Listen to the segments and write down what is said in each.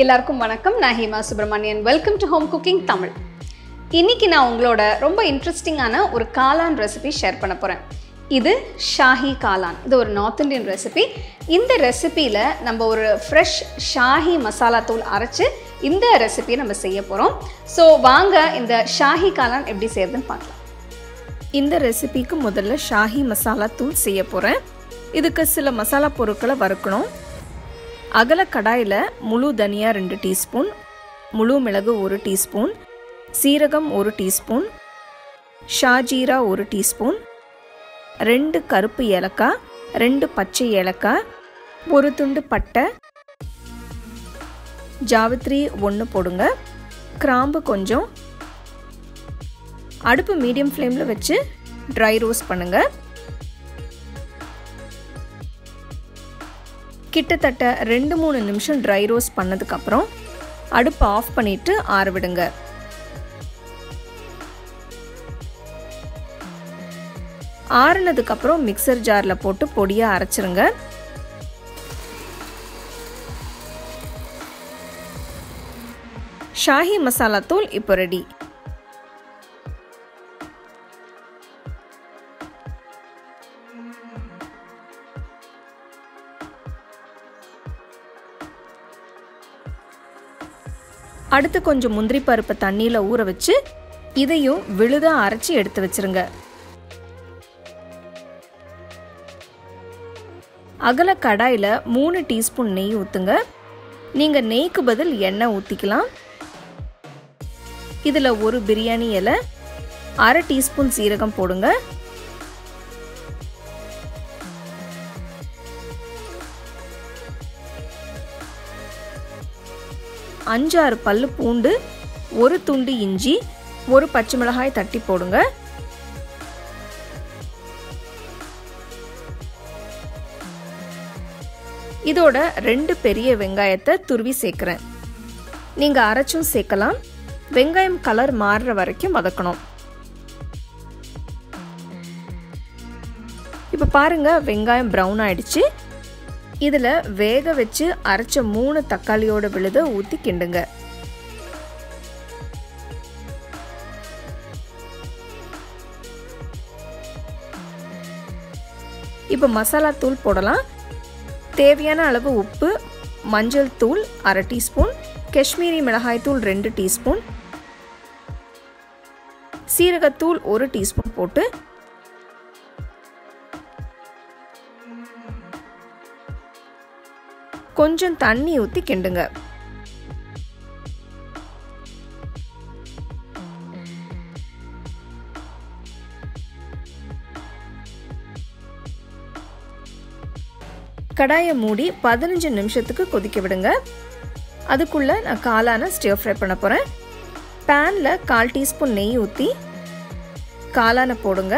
எல்லாருக்கும் வணக்கம் நான் Hema Subramanian welcome to home cooking Tamil இன்னைக்கு நான் உங்களோட ரொம்ப இன்ட்ரெஸ்டிங்கான ஒரு காளான் ரெசிபி ஷேர் பண்ண போகிறேன் இது ஷாஹி காளான் இது ஒரு நார்த் இந்தியன் ரெசிபி இந்த ரெசிபியில் நம்ம ஒரு ஃப்ரெஷ் ஷாஹி மசாலா தூள் அரைச்சு இந்த ரெசிபியை நம்ம செய்ய போகிறோம் ஸோ வாங்க இந்த ஷாஹி காளான் எப்படி செய்யறதுன்னு பார்க்கலாம் இந்த ரெசிபிக்கு முதல்ல ஷாஹி மசாலா தூள் செய்ய போகிறேன் இதுக்கு சில மசாலா பொருட்களை வறுக்கணும் அகல கடாயில் முழு தனியா ரெண்டு டீஸ்பூன் முழு மிளகு ஒரு டீஸ்பூன் சீரகம் ஒரு டீஸ்பூன் ஷாஜீரா ஒரு டீஸ்பூன் ரெண்டு கருப்பு ஏலக்காய் ரெண்டு பச்சை ஏலக்காய் ஒரு துண்டு பட்டை ஜாவித்ரி ஒன்று போடுங்க கிராம்பு கொஞ்சம் அடுப்பு மீடியம் ஃப்ளேமில் வச்சு ட்ரை ரோஸ்ட் பண்ணுங்கள் கிட்டத்தட்ட ரெண்டு மூணு நிமிஷம் ட்ரை ரோஸ்ட் பண்ணதுக்கப்புறம் அடுப்பு ஆஃப் பண்ணிட்டு ஆற விடுங்க ஆறுனதுக்கப்புறம் மிக்சர் ஜாரில் போட்டு பொடியாக அரைச்சிருங்க ஷாஹி மசாலா தூள் இப்போ ரெடி அடுத்து கொஞ்சம் முந்திரி பருப்பை தண்ணியில் ஊற வச்சு இதையும் விழுதாக அரைச்சி எடுத்து வச்சிருங்க அகல கடாயில் மூணு டீஸ்பூன் நெய் ஊற்றுங்க நீங்கள் நெய்க்கு பதில் எண்ணெய் ஊற்றிக்கலாம் இதில் ஒரு பிரியாணி இலை அரை டீஸ்பூன் சீரகம் போடுங்க அஞ்சாறு பல்லு பூண்டு ஒரு துண்டு இஞ்சி ஒரு பச்சை மிளகாய் தட்டி போடுங்க இதோட ரெண்டு பெரிய வெங்காயத்தை துருவி சேர்க்குறேன் நீங்கள் அரைச்சும் சேர்க்கலாம் வெங்காயம் கலர் மாறுற வரைக்கும் வதக்கணும் இப்போ பாருங்க வெங்காயம் ப்ரௌன் ஆயிடுச்சு இதில் வேக வச்சு அரைச்ச மூணு தக்காளியோட விழுத ஊற்றி கிண்டுங்க இப்போ மசாலா தூள் போடலாம் தேவையான அளவு உப்பு மஞ்சள் தூள் அரை டீஸ்பூன் காஷ்மீரி மிளகாய் தூள் ரெண்டு டீஸ்பூன் சீரகத்தூள் ஒரு டீஸ்பூன் போட்டு கொஞ்சம் தண்ணி ஊற்றி கிண்டுங்க கடாயை மூடி பதினஞ்சு நிமிஷத்துக்கு கொதிக்க விடுங்க அதுக்குள்ளே நான் காளான ஸ்டியர் ஃப்ரை பண்ண போகிறேன் பேனில் கால் டீஸ்பூன் நெய் ஊற்றி காளானை போடுங்க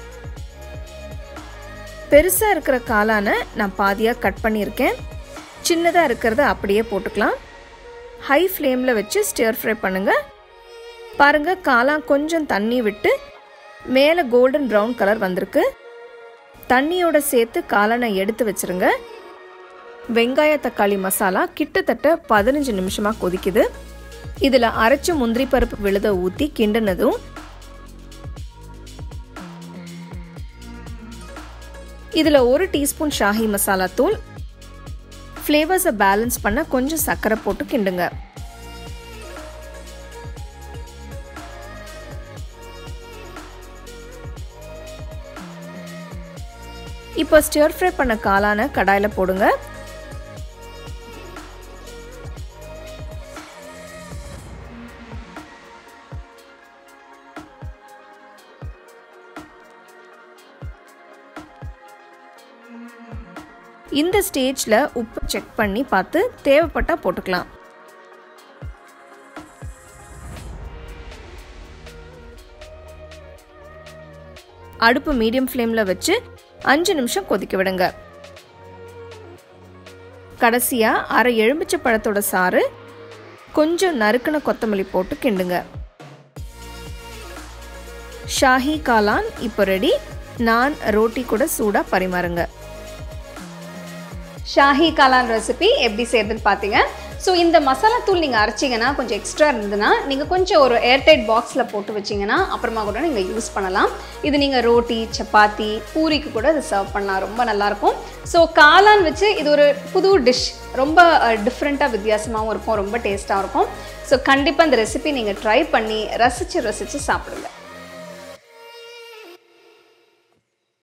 பெருசாக இருக்கிற காளானை நான் பாதியாக கட் பண்ணியிருக்கேன் சின்னதாக இருக்கிறத அப்படியே போட்டுக்கலாம் ஹை ஃப்ளேமில் வச்சு ஸ்டியர் ஃப்ரை பண்ணுங்கள் பாருங்கள் காளான் கொஞ்சம் தண்ணி விட்டு மேலே கோல்டன் ப்ரௌன் கலர் வந்திருக்கு தண்ணியோட சேர்த்து காளானை எடுத்து வச்சுருங்க வெங்காய தக்காளி மசாலா கிட்டத்தட்ட பதினஞ்சு நிமிஷமாக கொதிக்குது இதில் அரைச்ச முந்திரி பருப்பு விழுத ஊற்றி கிண்டினதும் இதில் ஒரு டீஸ்பூன் ஷாஹி மசாலா தூள் ஃப்ளேவர்ஸை பேலன்ஸ் பண்ண கொஞ்சம் சர்க்கரை போட்டு கிண்டுங்க இப்போ ஸ்டியர் ஃப்ரை பண்ண காளான கடாயில் போடுங்க இந்த ஸ்டேஜில் உப்பு செக் பண்ணி பார்த்து தேவைப்பட்டால் போட்டுக்கலாம் அடுப்பு மீடியம் ஃப்ளேமில் வச்சு அஞ்சு நிமிஷம் கொதிக்க விடுங்க கடைசியாக அரை எலுமிச்சை பழத்தோட சாறு கொஞ்சம் நறுக்கின கொத்தமல்லி போட்டு கிண்டுங்க ஷாஹி காளான் இப்போ ரெடி நான் ரோட்டி கூட சூடாக பரிமாறுங்க ஷாஹி காளான் ரெசிபி எப்படி செய்யறதுன்னு பார்த்தீங்க ஸோ இந்த மசாலா தூள் நீங்கள் அரைச்சிங்கன்னா கொஞ்சம் எக்ஸ்ட்ரா இருந்ததுன்னா நீங்கள் கொஞ்சம் ஒரு ஏர்டைட் பாக்ஸில் போட்டு வச்சிங்கன்னா அப்புறமா கூட நீங்கள் யூஸ் பண்ணலாம் இது நீங்கள் ரோட்டி சப்பாத்தி பூரிக்கு கூட இது சர்வ் பண்ணலாம் ரொம்ப நல்லாயிருக்கும் ஸோ காளான் வச்சு இது ஒரு புது டிஷ் ரொம்ப டிஃப்ரெண்ட்டாக வித்தியாசமாகவும் இருக்கும் ரொம்ப டேஸ்ட்டாகவும் இருக்கும் ஸோ கண்டிப்பாக இந்த ரெசிபி நீங்கள் ட்ரை பண்ணி ரசித்து ரசித்து சாப்பிடுங்க